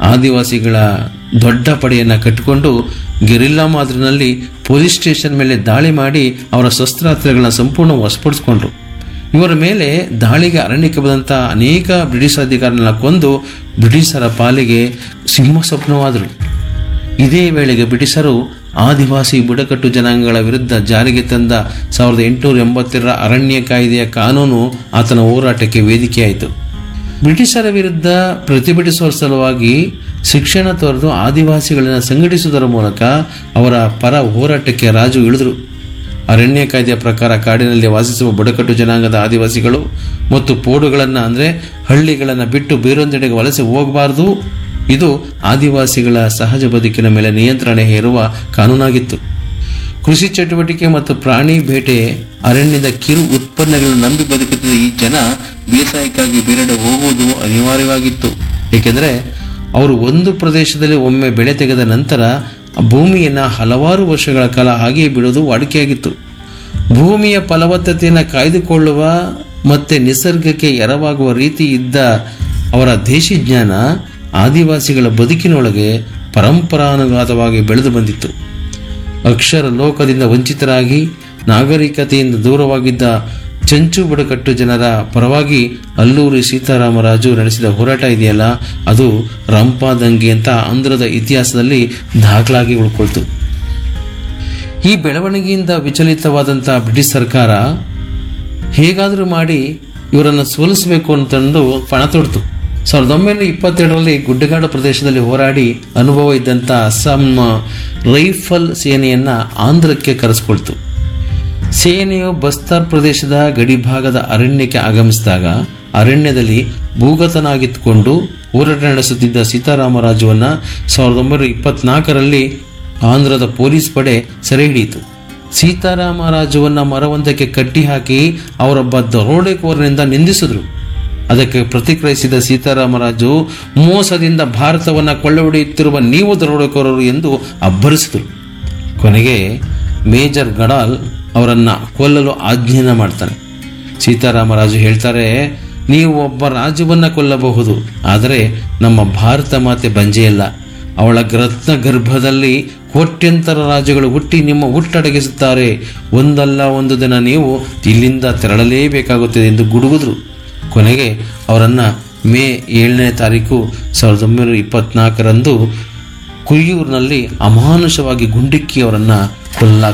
ಆದಿವಾಸಿಗಳ ದೊಡ್ಡ ಪಡೆಯನ್ನ ಕಟ್ಟಿಕೊಂಡು ಗೆರಿಲ್ಲಾ ಮಾದರಿನಲ್ಲಿ ಪೊಲೀಸ್ ಸ್ಟೇಷನ್ ಮೇಲೆ ದಾಳಿ ಮಾಡಿ ಅವರ ಶಸ್ತ್ರಾಸ್ತ್ರಗಳನ್ನ ಸಂಪೂರ್ಣ ವಶಪಡಿಸಿಕೊಂಡ್ರು ಇವರ ಮೇಲೆ ದಾಳಿಗೆ ಅರಣ್ಯಕ್ಕೆ ಬಂದಂಥ ಅನೇಕ ಬ್ರಿಟಿಷ್ ಅಧಿಕಾರಿಗಳನ್ನ ಕೊಂದು ಬ್ರಿಟಿಷರ ಪಾಲಿಗೆ ಸಿಂಹ ಸ್ವಪ್ನವಾದರು ಇದೇ ವೇಳೆಗೆ ಬ್ರಿಟಿಷರು ಆದಿವಾಸಿ ಬುಡಕಟ್ಟು ಜನಾಂಗಗಳ ವಿರುದ್ಧ ಜಾರಿಗೆ ತಂದ ಸಾವಿರದ ಎಂಟುನೂರ ಎಂಬತ್ತೆರಡರ ಅರಣ್ಯ ಕಾಯ್ದೆಯ ಕಾನೂನು ಆತನ ಹೋರಾಟಕ್ಕೆ ವೇದಿಕೆಯಾಯಿತು ಬ್ರಿಟಿಷರ ವಿರುದ್ಧ ಪ್ರತಿಭಟಿಸುವ ಸಲುವಾಗಿ ಶಿಕ್ಷಣ ತೊರೆದು ಆದಿವಾಸಿಗಳನ್ನು ಸಂಘಟಿಸುವುದರ ಮೂಲಕ ಅವರ ಪರ ಹೋರಾಟಕ್ಕೆ ರಾಜು ಇಳಿದರು ಅರಣ್ಯ ಕಾಯ್ದೆಯ ಪ್ರಕಾರ ಕಾಡಿನಲ್ಲಿ ವಾಸಿಸುವ ಬುಡಕಟ್ಟು ಜನಾಂಗದ ಆದಿವಾಸಿಗಳು ಮತ್ತು ಪೋಡುಗಳನ್ನು ಅಂದರೆ ಹಳ್ಳಿಗಳನ್ನು ಬಿಟ್ಟು ಬೇರೊಂದೆಡೆಗೆ ವಲಸೆ ಹೋಗಬಾರದು ಇದು ಆದಿವಾಸಿಗಳ ಸಹಜ ಬದುಕಿನ ಮೇಲೆ ನಿಯಂತ್ರಣ ಹೇರುವ ಕಾನೂನಾಗಿತ್ತು ಕೃಷಿ ಚಟುವಟಿಕೆ ಮತ್ತು ಪ್ರಾಣಿ ಬೇಟೆ ಅರಣ್ಯದ ಕಿರು ಉತ್ಪನ್ನಗಳನ್ನು ನಂಬಿ ಬದುಕುತ್ತಿದ್ದ ಈ ಜನ ಬೇಸಾಯಕ್ಕಾಗಿ ಬೇರೆಡೆ ಹೋಗುವುದು ಅನಿವಾರ್ಯವಾಗಿತ್ತು ಏಕೆಂದರೆ ಅವರು ಒಂದು ಪ್ರದೇಶದಲ್ಲಿ ಒಮ್ಮೆ ಬೆಳೆ ತೆಗೆದ ನಂತರ ಆ ಭೂಮಿಯನ್ನು ಹಲವಾರು ವರ್ಷಗಳ ಕಾಲ ಹಾಗೆಯೇ ಬಿಡುವುದು ವಾಡಿಕೆಯಾಗಿತ್ತು ಭೂಮಿಯ ಫಲವತ್ತತೆಯನ್ನು ಕಾಯ್ದುಕೊಳ್ಳುವ ಮತ್ತೆ ನಿಸರ್ಗಕ್ಕೆ ಎರವಾಗುವ ರೀತಿ ಇದ್ದ ಅವರ ದೇಶಿ ಜ್ಞಾನ ಆದಿವಾಸಿಗಳ ಬದುಕಿನೊಳಗೆ ಪರಂಪರಾನುಗತವಾಗಿ ಬೆಳೆದು ಬಂದಿತ್ತು ಅಕ್ಷರ ಲೋಕದಿಂದ ವಂಚಿತರಾಗಿ ನಾಗರಿಕತೆಯಿಂದ ದೂರವಾಗಿದ್ದ ಚಂಚು ಬುಡಕಟ್ಟು ಜನರ ಪರವಾಗಿ ಅಲ್ಲೂರಿ ಸೀತಾರಾಮರಾಜು ನಡೆಸಿದ ಹೋರಾಟ ಇದೆಯಲ್ಲ ಅದು ರಂಪಾದಂಗಿ ಅಂತ ಆಂಧ್ರದ ಇತಿಹಾಸದಲ್ಲಿ ದಾಖಲಾಗಿ ಉಳ್ಕೊಳ್ತು ಈ ಬೆಳವಣಿಗೆಯಿಂದ ವಿಚಲಿತವಾದಂಥ ಬ್ರಿಟಿಷ್ ಸರ್ಕಾರ ಹೇಗಾದರೂ ಮಾಡಿ ಇವರನ್ನು ಸೋಲಿಸಬೇಕು ಅಂತಂದು ಪಣ ತೊಡ್ತು ಸಾವಿರದ ಒಂಬೈನೂರ ಇಪ್ಪತ್ತೆರಡರಲ್ಲಿ ಗುಡ್ಡಗಾಡು ಪ್ರದೇಶದಲ್ಲಿ ಹೋರಾಡಿ ಅನುಭವ ಇದ್ದಂಥ ಅಸ್ಸಾಂ ರೈಫಲ್ ಸೇನೆಯನ್ನ ಆಂಧ್ರಕ್ಕೆ ಕರೆಸಿಕೊಳ್ತು ಸೇನೆಯು ಬಸ್ತಾರ್ ಪ್ರದೇಶದ ಗಡಿಭಾಗದ ಅರಣ್ಯಕ್ಕೆ ಆಗಮಿಸಿದಾಗ ಅರಣ್ಯದಲ್ಲಿ ಭೂಗತನಾಗಿತ್ತುಕೊಂಡು ಹೋರಾಟ ನಡೆಸುತ್ತಿದ್ದ ಸೀತಾರಾಮರಾಜುವನ್ನ ಸಾವಿರದ ಒಂಬೈನೂರ ಇಪ್ಪತ್ನಾಲ್ಕರಲ್ಲಿ ಆಂಧ್ರದ ಪೊಲೀಸ್ ಪಡೆ ಸೆರೆ ಹಿಡಿಯಿತು ಸೀತಾರಾಮರಾಜುವನ್ನ ಮರವೊಂದಕ್ಕೆ ಕಟ್ಟಿ ಹಾಕಿ ಅವರೊಬ್ಬ ದರೋಡೆಕೋರನಿಂದ ನಿಂದಿಸಿದ್ರು ಅದಕ್ಕೆ ಪ್ರತಿಕ್ರಿಯಿಸಿದ ಸೀತಾರಾಮರಾಜು ಮೋಸದಿಂದ ಭಾರತವನ್ನ ಕೊಳ್ಳೆ ಹೊಡೆಯುತ್ತಿರುವ ನೀವು ದರೋಡೆಕೋರರು ಎಂದು ಅಬ್ಬರಿಸಿದರು ಕೊನೆಗೆ ಮೇಜರ್ ಗಡಾಲ್ ಅವರನ್ನ ಕೊಲ್ಲಲು ಆಜ್ಞೆಯನ್ನ ಮಾಡ್ತಾನೆ ಸೀತಾರಾಮರಾಜು ಹೇಳ್ತಾರೆ ನೀವು ಒಬ್ಬ ರಾಜವನ್ನ ಕೊಲ್ಲಬಹುದು ಆದರೆ ನಮ್ಮ ಭಾರತ ಮಾತೆ ಬಂಜೆಯಲ್ಲ ಅವಳ ರತ್ನ ಗರ್ಭದಲ್ಲಿ ಕೋಟ್ಯಂತರ ರಾಜುಗಳು ಹುಟ್ಟಿ ನಿಮ್ಮ ಹುಟ್ಟಡಗಿಸುತ್ತಾರೆ ಒಂದಲ್ಲ ಒಂದು ದಿನ ನೀವು ಇಲ್ಲಿಂದ ತೆರಳಲೇಬೇಕಾಗುತ್ತದೆ ಎಂದು ಗುಡುಗುದ್ರು ಕೊನೆಗೆ ಅವರನ್ನ ಮೇ ಏಳನೇ ತಾರೀಕು ಸಾವಿರದ ಒಂಬೈನೂರ ಇಪ್ಪತ್ನಾಲ್ಕರಂದು ಕುಯ್ಯೂರಿನಲ್ಲಿ ಅಮಾನುಷವಾಗಿ ಗುಂಡಿಕ್ಕಿ ಅವರನ್ನ ಕೊಲ್ಲ